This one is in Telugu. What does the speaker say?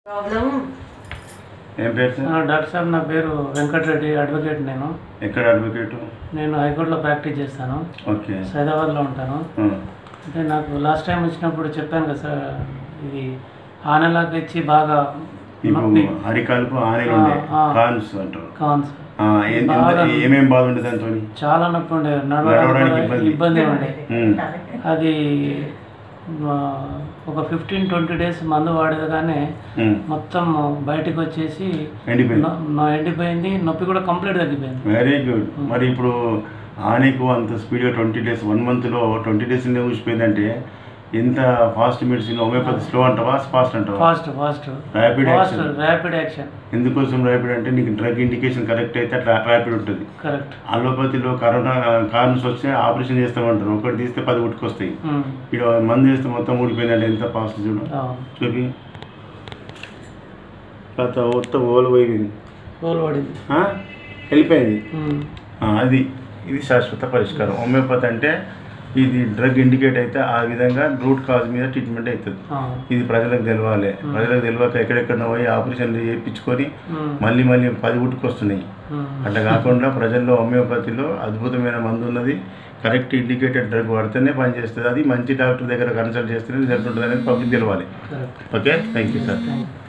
ప్రాబ్లం ఏం పేరు సార్ ఆ, డాక్టర్ సార్ నా పేరు వెంకటరెడ్డి అడ్వకేట్ నేను ఎక్కడ అడ్వకేట్ నేను హైకోర్టులో ప్రాక్టీస్ చేస్తాను ఓకే సైదాబాద్లో ఉంటాను ఆ, అంటే నాకు లాస్ట్ టైం వచ్చినప్పుడు చెప్పాను కదా సార్ ఇది ఆనలాగా ఇచ్చి బాగా ఇప్పుడు నొప్పి అరికాలకు ఆనెలు ఉండే ఆ, ఆ. కాన్స్ అంటారు కావాలి సార్ ఆ, ఏ- ఎంత- బాగా. ఏమేం బాధ ఉండేది దాంతో చాలా నొప్పి ఉండే నడవడానికి నడవడానికి ఇబ్బంది. ఇబ్బంది ఉండే ఉమ్, అది ఆ, ఒక ఫిఫ్టీన్ ట్వంటీ డేస్ మందు వాడేదిగానే ఉమ్. మొత్తం బయటకు వచ్చేసి ఎండిపోయింది నొ- నొ- ఎండిపోయింది నొప్పి కూడా కంప్లీట్ తగ్గిపోయింది వెరీ గుడ్ మరి ఇప్పుడు ఆనెకు అంత స్పీడ్గా ట్వంటీ డేస్ వన్ మంత్లో ట్వంటీ డేస్ ఊసిపోయిందంటే ఎంత ఫాస్ట్ మెడిసిన్ హోమియోపతి స్లో అంటావా ఫాస్ట్ అంటావా fast fast rapid fast action rapid action ఎందుకోసం ర్యాపిడ్ అంటే నీకు డ్రగ్ ఇండికేషన్ కరెక్ట్ అయితే అట్లా ర్యాపిడ్ ఉంటుంది కరెక్ట్ అలోపతిలో కరోనా కార్న్స్ వస్తే ఆపరేషన్ చేస్తామంటారు ఒకటి తీస్తే పది ఉట్టుకొస్తాయి ఉమ్. ఇక్కడ మందు వేస్తే మొత్తం ఊడిపోయిందంటే ఎంత ఫాస్ట్ చూడు అవును. చూపి కథ మొత్తం ఓలు పోయింది రోల్ పడింది ఆ? వెళ్ళిపోయింది ఉమ్. ఆ, అది ఇది శాశ్వత పరిష్కారం హోమియోపతి అంటే ఇది డ్రగ్ ఇండికేట్ అయితే ఆ విధంగా రూట్ కాజ్ మీద ట్రీట్మెంట్ అవుతుంది అవును. ఇది ప్రజలకు తెలవాలి ప్రజలకు తెలియక ఎక్కడెక్కడ పోయి ఆపరేషన్లు చేయించుకొని ఉమ్. మళ్ళీ మళ్ళీ పది ఉట్టుకొస్తున్నాయి ఉమ్. అట్లా కాకుండా ప్రజల్లో హోమియోపతిలో అద్భుతమైన మందు ఉన్నది కరెక్ట్ ఇండికేటెడ్ డ్రగ్ వాడితేనే పనిచేస్తుంది అది మంచి డాక్టర్ దగ్గర కన్సల్ట్ చేస్తేనే రిజల్ట్ ఉంటుంది అనేది పబ్లిక్ తెలవాలి correct okay thank you sir thank you